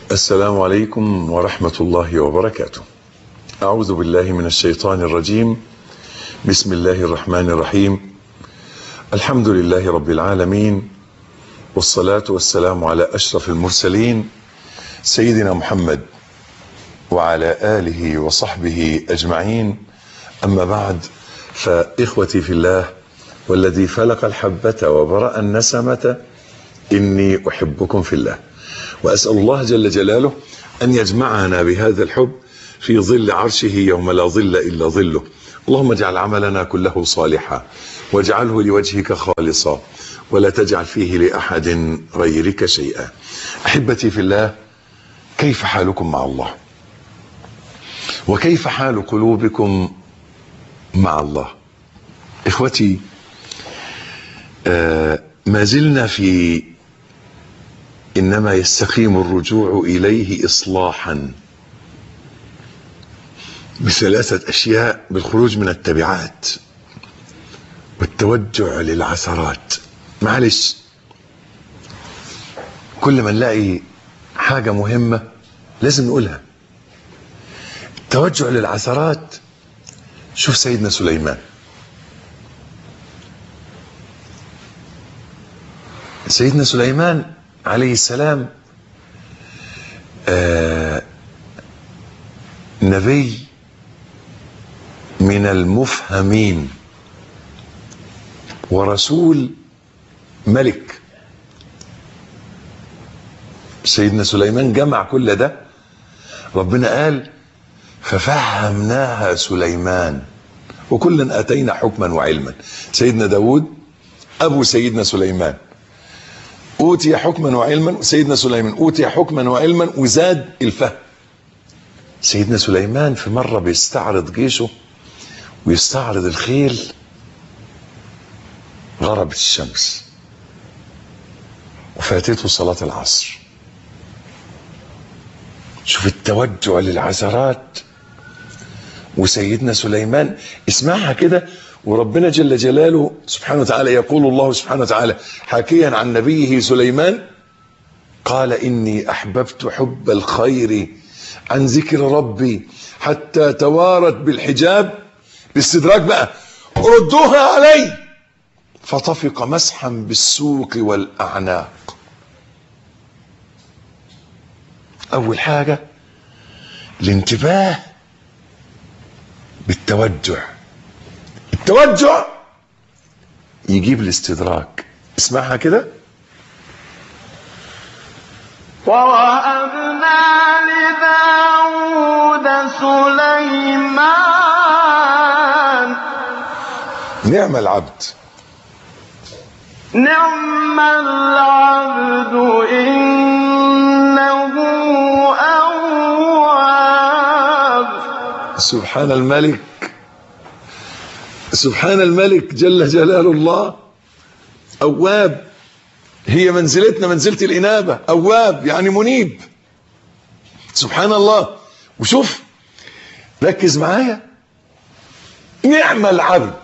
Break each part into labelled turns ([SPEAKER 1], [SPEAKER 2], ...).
[SPEAKER 1] السلام عليكم ورحمة الله وبركاته أعوذ بالله من الشيطان الرجيم بسم الله الرحمن الرحيم الحمد لله رب العالمين والصلاة والسلام على أشرف المرسلين سيدنا محمد وعلى آله وصحبه أجمعين أما بعد فإخوتي في الله والذي فلق الحبة وبرأ النسمة إني أحبكم في الله وأسأل الله جل جلاله أن يجمعنا بهذا الحب في ظل عرشه يوم لا ظل إلا ظله اللهم اجعل عملنا كله صالحا واجعله لوجهك خالصا ولا تجعل فيه لأحد غيرك شيئا أحبتي في الله كيف حالكم مع الله وكيف حال قلوبكم مع الله إخوتي آه ما زلنا في انما يستقيم الرجوع اليه اصلاحا بثلاثه اشياء بالخروج من التبعات والتوجع للعثرات معلش كل ما نلاقي حاجه مهمه لازم نقولها التوجع للعثرات شوف سيدنا سليمان سيدنا سليمان عليه السلام آه نبي من المفهمين ورسول ملك سيدنا سليمان جمع كل ده ربنا قال ففهمناها سليمان وكلا اتينا حكما وعلما سيدنا داود ابو سيدنا سليمان اوتي حكما وعلما سيدنا سليمان اوتي حكما وعلما وزاد الفهم سيدنا سليمان في مره بيستعرض جيشه ويستعرض الخيل غربت الشمس وفاتته صلاة العصر شوف التوجع للعثرات وسيدنا سليمان اسمعها كده وربنا جل جلاله سبحانه وتعالى يقول الله سبحانه وتعالى حاكيا عن نبيه سليمان قال إني أحببت حب الخير عن ذكر ربي حتى توارت بالحجاب باستدراك بقى ردوها علي فطفق مسحا بالسوق والأعناق أول حاجة الانتباه بالتوجع التوجع يجيب الاستدراك اسمعها كده
[SPEAKER 2] ووهبنا لداود سليمان
[SPEAKER 1] نعم العبد
[SPEAKER 2] نعم العبد إنه أواب
[SPEAKER 1] سبحان الملك سبحان الملك جل جلال الله أواب هي منزلتنا منزلة الإنابة أواب يعني منيب سبحان الله وشوف ركز معايا نعم العبد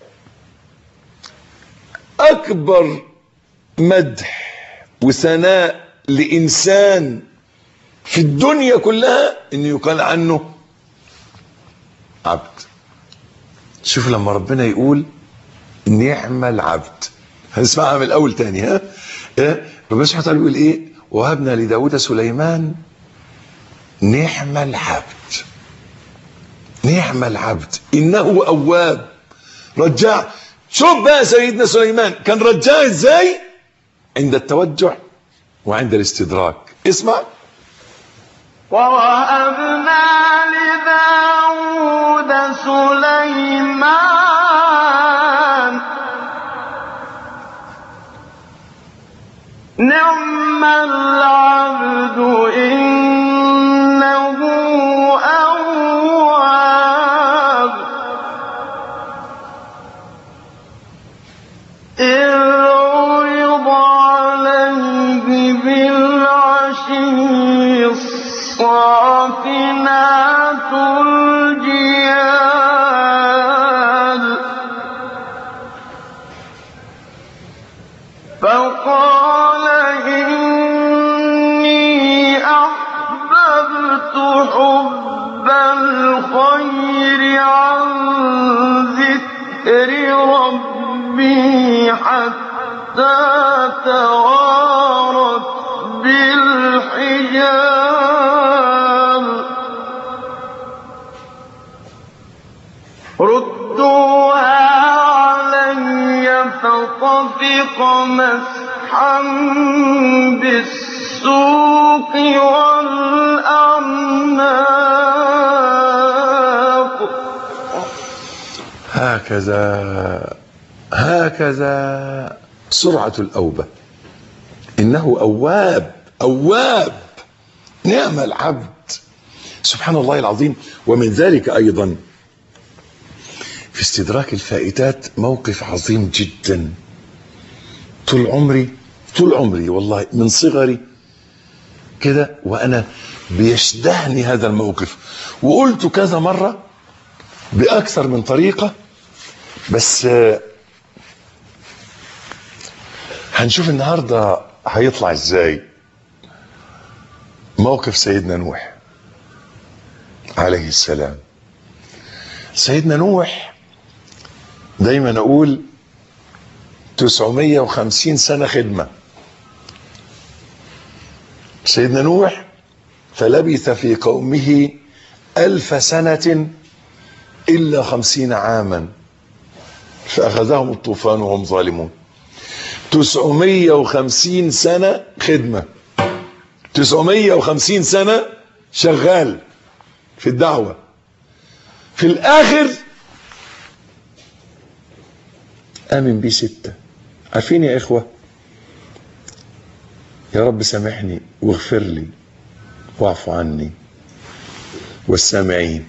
[SPEAKER 1] أكبر مدح وثناء لإنسان في الدنيا كلها إنه يقال عنه عبد شوف لما ربنا يقول نعم العبد هنسمعها من الاول تاني ها إيه؟ ربنا سبحانه وتعالى بيقول ايه وهبنا لداود سليمان نعم العبد نعم العبد انه اواب رجاع شوف بقى سيدنا سليمان كان رجاع ازاي عند التوجع وعند الاستدراك اسمع
[SPEAKER 2] ووهبنا لداود سليمان نعم العبد إنه أواب إذ عرض عليه بالعشي الصافنات الجياد فقال إني أحببت مسحا بالسوق والأعناق
[SPEAKER 1] هكذا هكذا سرعة الأوبة إنه أواب أواب نعم العبد سبحان الله العظيم ومن ذلك أيضا في استدراك الفائتات موقف عظيم جدا طول عمري طول عمري والله من صغري كده وأنا بيشدهني هذا الموقف وقلت كذا مرة بأكثر من طريقة بس آه، هنشوف النهارده هيطلع ازاي موقف سيدنا نوح عليه السلام سيدنا نوح دايما اقول 950 سنة خدمة سيدنا نوح فلبث في قومه ألف سنة إلا خمسين عاما فأخذهم الطوفان وهم ظالمون 950 سنة خدمة 950 سنة شغال في الدعوة في الآخر آمن بيه ستة عارفين يا إخوة يا رب سامحني واغفر لي واعف عني والسامعين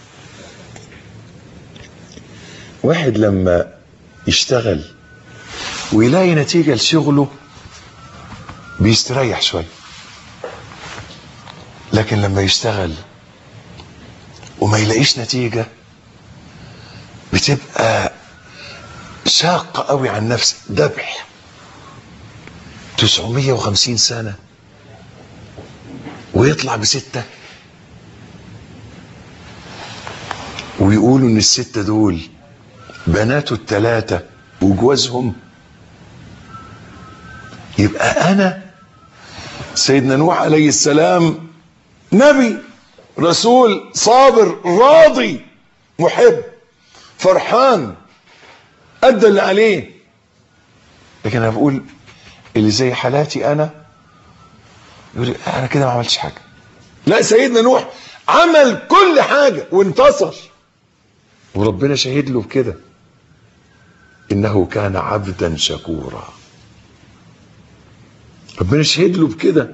[SPEAKER 1] واحد لما يشتغل ويلاقي نتيجة لشغله بيستريح شوية لكن لما يشتغل وما يلاقيش نتيجة بتبقى شاقة قوي عن نفسه ذبح 950 سنة ويطلع بستة ويقولوا ان الستة دول بناته التلاتة وجوازهم يبقى انا سيدنا نوح عليه السلام نبي رسول صابر راضي محب فرحان ادى اللي عليه لكن انا بقول اللي زي حالاتي انا يقول لي انا كده ما عملتش حاجه لا سيدنا نوح عمل كل حاجه وانتصر وربنا شهد له بكده انه كان عبدا شكورا ربنا شهد له بكده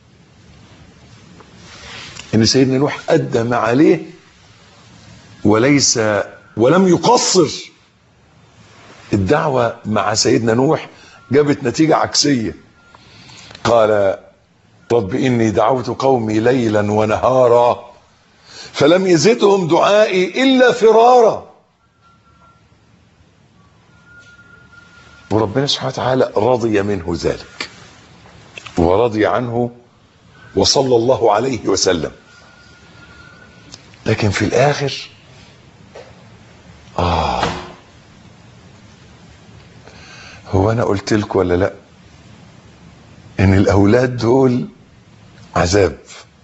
[SPEAKER 1] ان سيدنا نوح ادى ما عليه وليس ولم يقصر الدعوه مع سيدنا نوح جابت نتيجه عكسيه قال رب اني دعوت قومي ليلا ونهارا فلم يزدهم دعائي الا فرارا وربنا سبحانه وتعالى رضي منه ذلك ورضي عنه وصلى الله عليه وسلم لكن في الاخر اه هو انا قلت لكم ولا لا ان الاولاد دول عذاب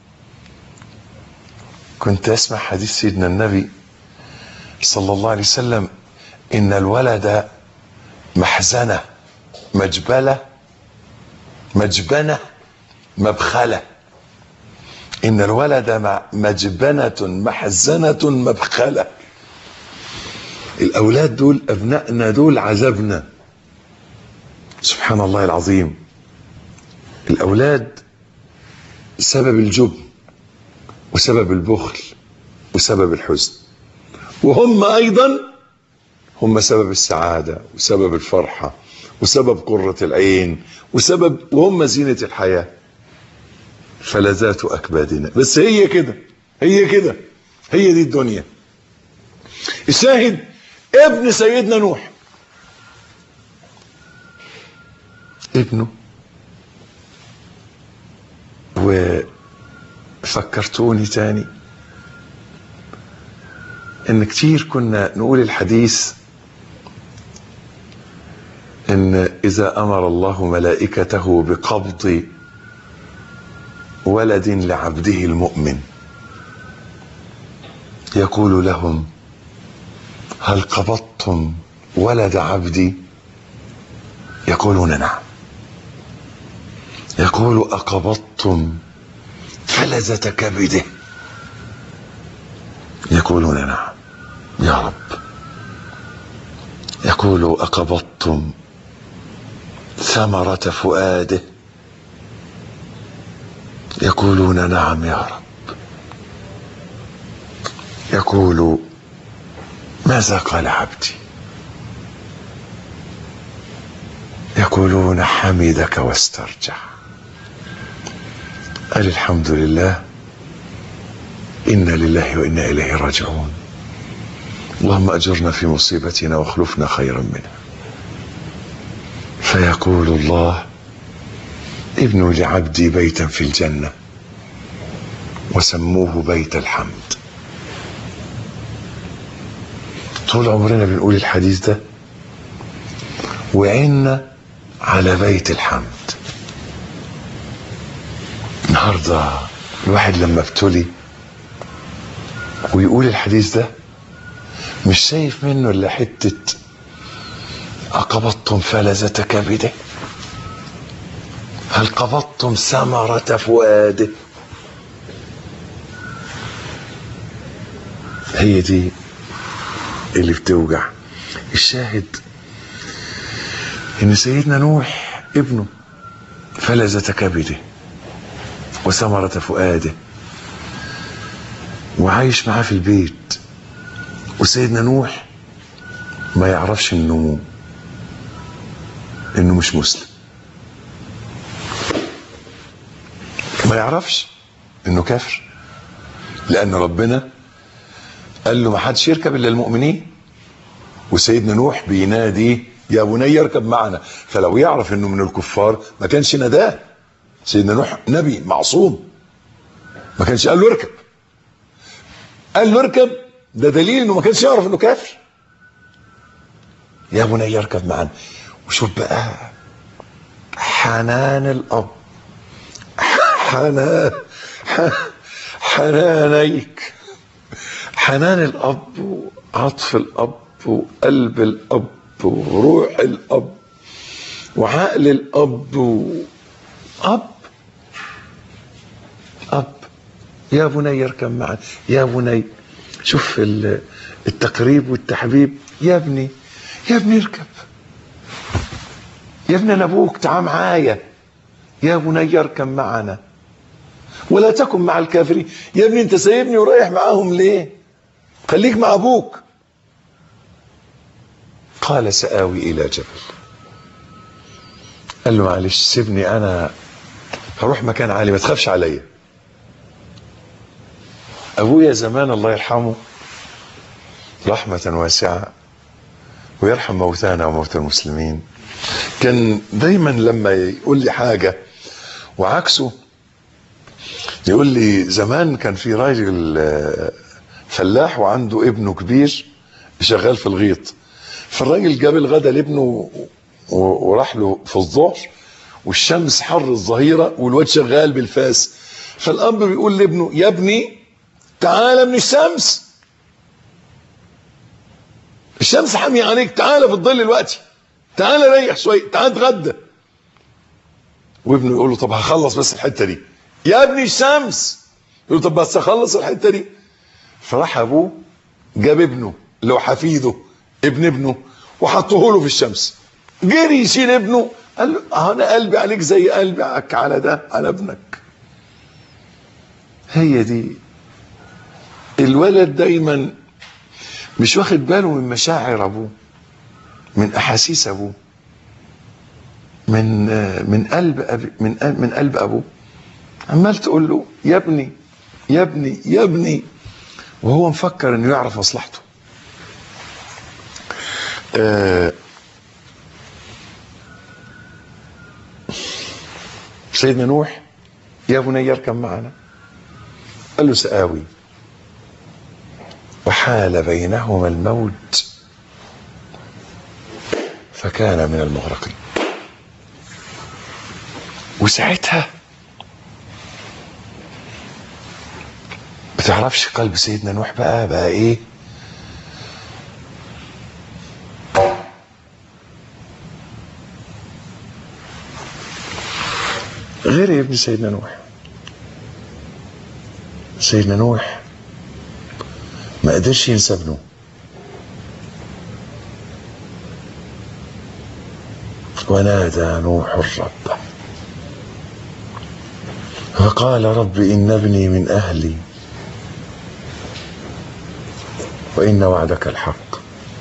[SPEAKER 1] كنت اسمع حديث سيدنا النبي صلى الله عليه وسلم ان الولد محزنه مجبله مجبنه مبخله ان الولد مع- مجبنه محزنه مبخله الاولاد دول ابنائنا دول عذابنا سبحان الله العظيم الاولاد سبب الجبن وسبب البخل وسبب الحزن وهم ايضا هم سبب السعاده وسبب الفرحه وسبب قره العين وسبب وهم زينه الحياه فلذات اكبادنا بس هي كده هي كده هي دي الدنيا الشاهد ابن سيدنا نوح ابنه وفكرتوني تاني ان كتير كنا نقول الحديث ان اذا امر الله ملائكته بقبض ولد لعبده المؤمن يقول لهم هل قبضتم ولد عبدي يقولون نعم يقول أقبضتم فلذة كبده يقولون نعم يا رب يقول أقبضتم ثمرة فؤاده يقولون نعم يا رب يقول ماذا قال عبدي يقولون حمدك واسترجع قال الحمد لله إنا لله وإنا إليه راجعون اللهم أجرنا في مصيبتنا واخلفنا خيرا منها فيقول الله ابنوا لعبدي بيتا في الجنة وسموه بيت الحمد طول عمرنا بنقول الحديث ده وعنا على بيت الحمد النهارده الواحد لما ابتلي ويقول الحديث ده مش شايف منه الا حته أقبضتم فلذة كبده هل قبضتم ثمرة فؤاده هي دي اللي بتوجع الشاهد ان سيدنا نوح ابنه فلذة كبده وثمرة فؤاده وعايش معاه في البيت وسيدنا نوح ما يعرفش انه انه مش مسلم ما يعرفش انه كافر لان ربنا قال له ما حدش يركب الا المؤمنين وسيدنا نوح بينادي يا بني اركب معنا فلو يعرف انه من الكفار ما كانش ناداه سيدنا نوح نبي معصوم ما كانش قال له اركب قال له اركب ده دليل انه ما كانش يعرف انه كافر يا بني اركب معنا وشوف بقى حنان الاب حنان حنانيك حنان الاب وعطف الاب وقلب الاب وروح الاب وعقل الاب و... اب اب يا بني اركب معنا يا بني شوف التقريب والتحبيب يا ابني يا ابني اركب يا ابني انا ابوك تعال معايا يا بني اركب معنا ولا تكن مع الكافرين يا ابني انت سايبني ورايح معاهم ليه خليك مع ابوك قال سآوي الى جبل قال له معلش سيبني انا هروح مكان عالي ما تخافش عليا ابويا زمان الله يرحمه رحمة واسعة ويرحم موتانا وموتى المسلمين كان دايما لما يقول لي حاجة وعكسه يقول لي زمان كان في راجل فلاح وعنده ابنه كبير شغال في الغيط فالراجل جاب الغدا لابنه وراح له في الظهر والشمس حر الظهيرة والواد شغال بالفاس فالأب بيقول لابنه يا ابني تعالى من الشمس الشمس حامية عليك تعالى في الظل دلوقتي تعالى ريح شوية تعالى اتغدى وابنه يقول له طب هخلص بس الحتة دي يا ابني الشمس يقول له طب بس اخلص الحتة دي فراح ابوه جاب ابنه اللي هو حفيده ابن ابنه وحطه له في الشمس جري يشيل ابنه قال له انا قلبي عليك زي قلبي على ده على ابنك هي دي الولد دايما مش واخد باله من مشاعر ابوه من احاسيس ابوه من من قلب أبي من من قلب ابوه عمال تقول له يا ابني يا ابني يا ابني وهو مفكر انه يعرف مصلحته آه سيدنا نوح يا بني اركب معنا قال له سآوي وحال بينهما الموت فكان من المغرقين وساعتها بتعرفش قلب سيدنا نوح بقى بقى ايه غير ابن سيدنا نوح سيدنا نوح ما قدرش ينسى ابنه ونادى نوح الرب فقال رب إن ابني من أهلي وإن وعدك الحق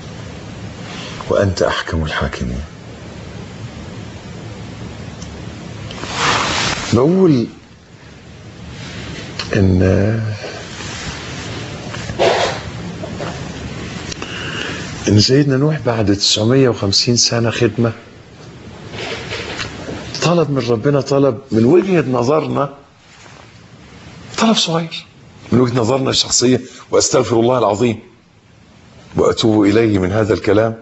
[SPEAKER 1] وأنت أحكم الحاكمين بقول إن إن سيدنا نوح بعد 950 سنة خدمة طلب من ربنا طلب من وجهة نظرنا طلب صغير من وجهة نظرنا الشخصية وأستغفر الله العظيم وأتوب إليه من هذا الكلام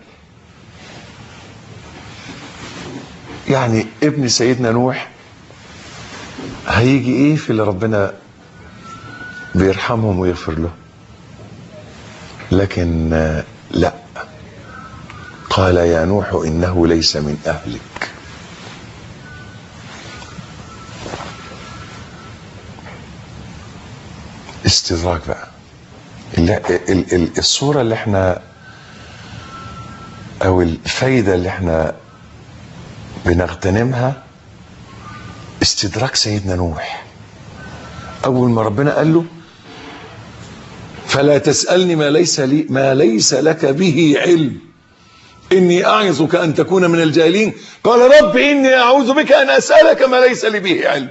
[SPEAKER 1] يعني ابن سيدنا نوح هيجي ايه في اللي ربنا بيرحمهم ويغفر له لكن آه، لا قال يا نوح انه ليس من اهلك استدراك بقى ال- ال- ال- الصورة اللي احنا او الفايدة اللي احنا بنغتنمها استدراك سيدنا نوح اول ما ربنا قال له فلا تسألني ما ليس لي ما ليس لك به علم إني أعظك أن تكون من الجاهلين قال رب إني أعوذ بك أن أسألك ما ليس لي به علم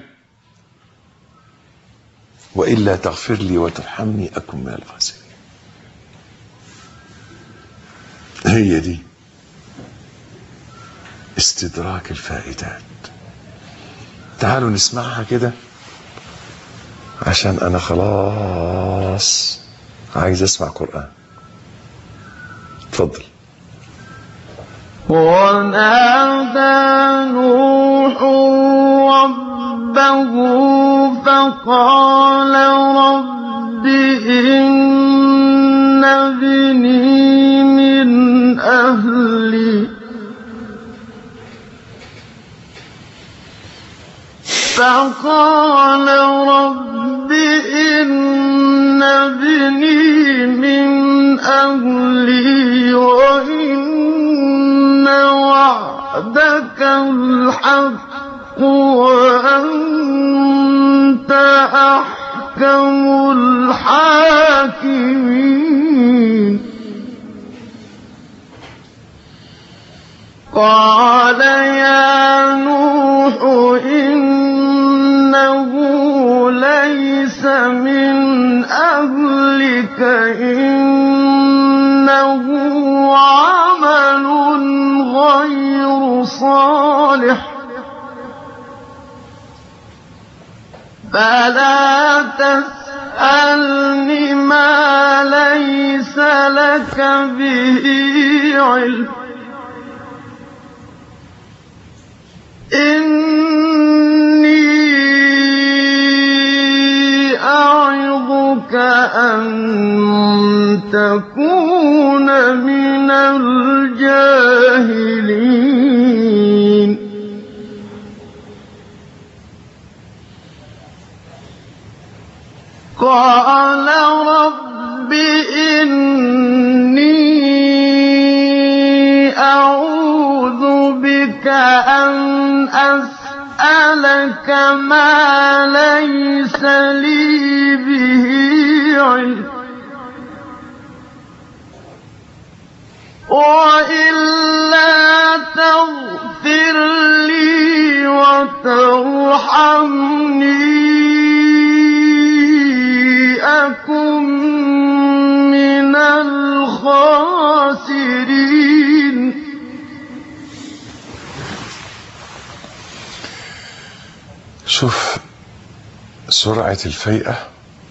[SPEAKER 1] وإلا تغفر لي وترحمني أكن من الخاسرين هي دي استدراك الفائدات تعالوا نسمعها كده عشان أنا خلاص عايز أسمع قرآن اتفضل
[SPEAKER 2] ونادى نوح ربه فقال رب إن ابني من أهلي فقال رب إن ابني من أهلي وإن وعدك الحق وأنت أحكم الحاكمين قال يا نوح إنه ليس من أهلك إنه عمل غير صالح فلا تسألني ما ليس لك به علم إني أعظك أن تكون من الجاهلين قال رب إني أعوذ بك أن أسألك ما ليس لي به علم وإلا تغفر لي وترحمني أكن من الخاسرين
[SPEAKER 1] شوف سرعة الفيئة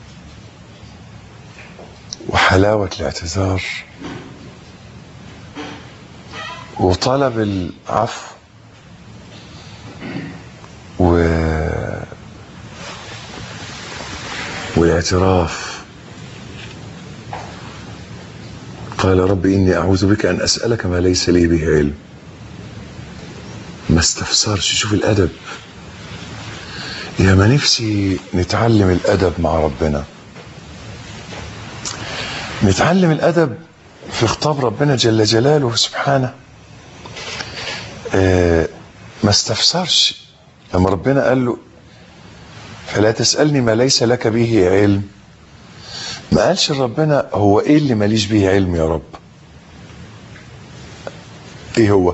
[SPEAKER 1] وحلاوة الاعتذار وطلب العفو و والاعتراف قال رب إني أعوذ بك أن أسألك ما ليس لي به علم ما استفسرش شوف الأدب يا ما نفسي نتعلم الادب مع ربنا نتعلم الادب في خطاب ربنا جل جلاله سبحانه آه ما استفسرش لما ربنا قال له فلا تسألني ما ليس لك به علم ما قالش ربنا هو ايه اللي ماليش به علم يا رب ايه هو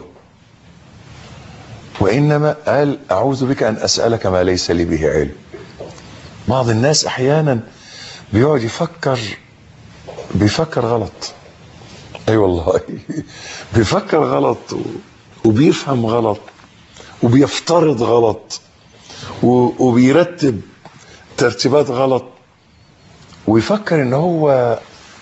[SPEAKER 1] وانما قال اعوذ بك ان اسالك ما ليس لي به علم بعض الناس احيانا بيقعد يفكر بيفكر غلط اي أيوة والله بيفكر غلط وبيفهم غلط وبيفترض غلط وبيرتب ترتيبات غلط ويفكر ان هو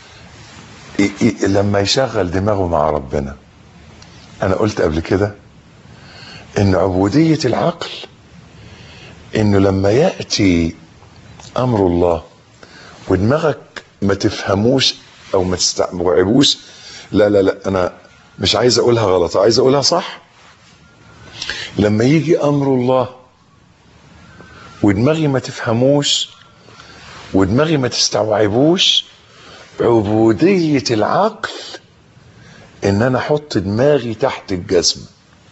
[SPEAKER 1] لما يشغل دماغه مع ربنا انا قلت قبل كده ان عبودية العقل انه لما يأتي امر الله ودماغك ما تفهموش او ما تستوعبوش لا لا لا انا مش عايز اقولها غلط عايز اقولها صح لما يجي امر الله ودماغي ما تفهموش ودماغي ما تستوعبوش عبودية العقل ان انا احط دماغي تحت الجزم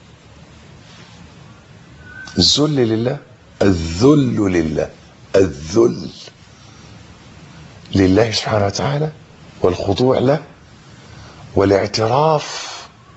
[SPEAKER 1] الذل لله الذل لله الذل لله سبحانه وتعالى والخضوع له والاعتراف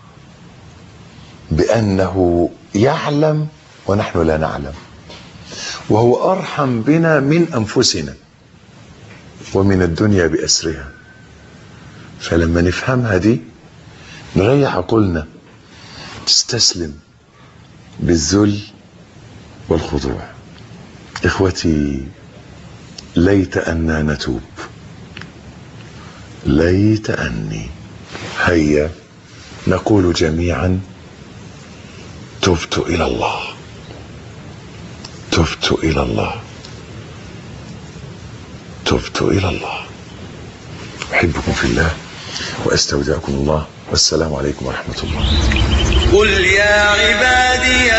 [SPEAKER 1] بانه يعلم ونحن لا نعلم وهو ارحم بنا من انفسنا ومن الدنيا باسرها فلما نفهمها دي نريح عقولنا تستسلم بالذل والخضوع اخوتي ليت أنا نتوب ليت أني هيا نقول جميعا تبت إلى الله تبت إلى الله تبت إلى الله أحبكم في الله وأستودعكم الله والسلام عليكم ورحمة الله
[SPEAKER 3] قل يا عبادي